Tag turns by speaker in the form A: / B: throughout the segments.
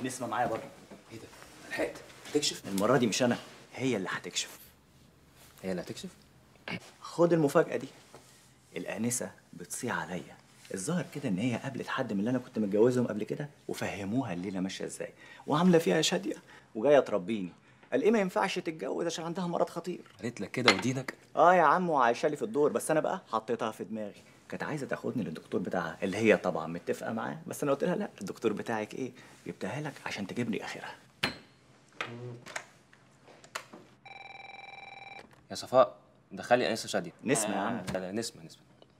A: نسمة معايا بره
B: ايه ده لحقت هتكشف
A: المرة دي مش أنا هي اللي هتكشف
B: هي اللي هتكشف
A: خد المفاجأة دي الآنسة بتصيع عليا الظاهر كده إن هي قابلت حد من اللي أنا كنت متجوزهم قبل كده وفهموها الليلة ماشية إزاي وعاملة فيها شادية وجاية تربيني قال إيه ما ينفعش تتجوز عشان عندها مرض خطير
B: قالت لك كده ودينك
A: اه يا عم وعايشه لي في الدور بس انا بقى حطيتها في دماغي كانت عايزه تاخدني للدكتور بتاعها اللي هي طبعا متفقه معاه بس انا قلت لها لا الدكتور بتاعك ايه جبتها لك عشان تجيب لي اخرها
B: يا صفاء دخلي انسه شاديه
A: نسمة يا عم.
B: لا لا نسمه نسمه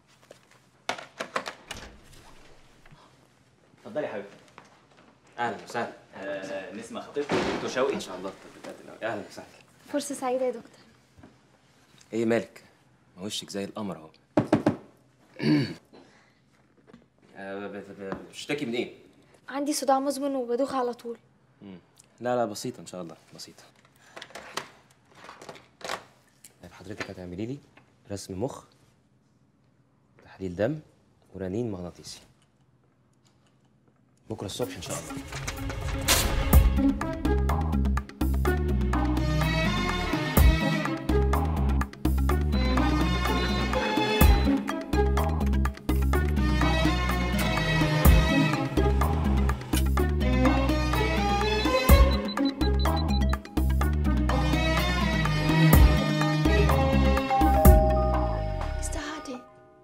A: اتفضلي يا حبيبتي
B: اهلا وسهلا
A: آه نسمة خطيبتي دكتور شوقي
B: ما شاء الله اهلا وسهلا
C: فرصة سعيدة يا دكتور
B: ايه مالك ما وشك زي القمر اهو آه، ب- ب- ب- بتشتكي من ايه
C: عندي صداع مزمن وبدوخ على طول
B: مم. لا لا بسيطه ان شاء الله بسيطه طيب حضرتك هتعملي لي رسم مخ تحليل دم ورنين مغناطيسي بكره الصبح ان شاء الله
C: Mr. Hardy.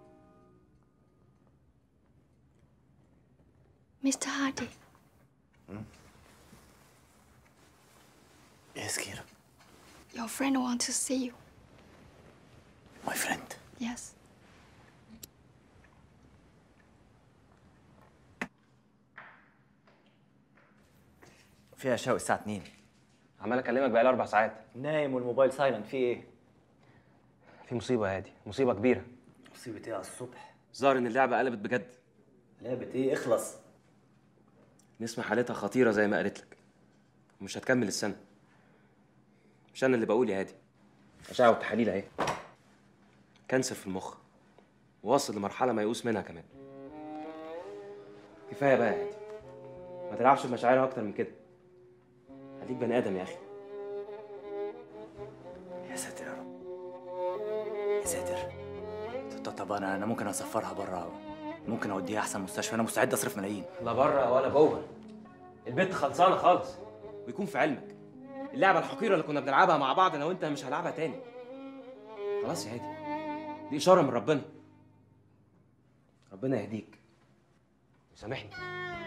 C: Mr. Hardy.
A: Yes, Kira.
C: Your friend wants to see you.
A: My friend.
C: Yes.
A: فيها شوقي الساعة 2
B: عمال اكلمك بقالي اربع ساعات
A: نايم والموبايل سايلنت في ايه؟
B: في مصيبه يا هادي مصيبه كبيره
A: مصيبة ايه على الصبح؟
B: ظهر ان اللعبه قلبت بجد
A: لعبة ايه؟ اخلص
B: نسمة حالتها خطيره زي ما قالت لك ومش هتكمل السنه مش انا اللي بقول يا هادي اشعه والتحاليل اهي كانسر في المخ واصل لمرحله ما يقوس منها كمان كفايه بقى يا هادي ما تلعبش بمشاعرها اكتر من كده خليك بني ادم يا اخي
A: يا ساتر يا رب يا ساتر طب- طب انا انا ممكن اسفرها بره ممكن اوديها احسن مستشفى انا مستعد اصرف ملايين
B: لا بره ولا جوه البنت خلصانه خالص ويكون في علمك اللعبه الحقيره اللي كنا بنلعبها مع بعض انا وانت مش هلعبها تاني خلاص يا هادي دي اشاره من ربنا ربنا يهديك وسامحني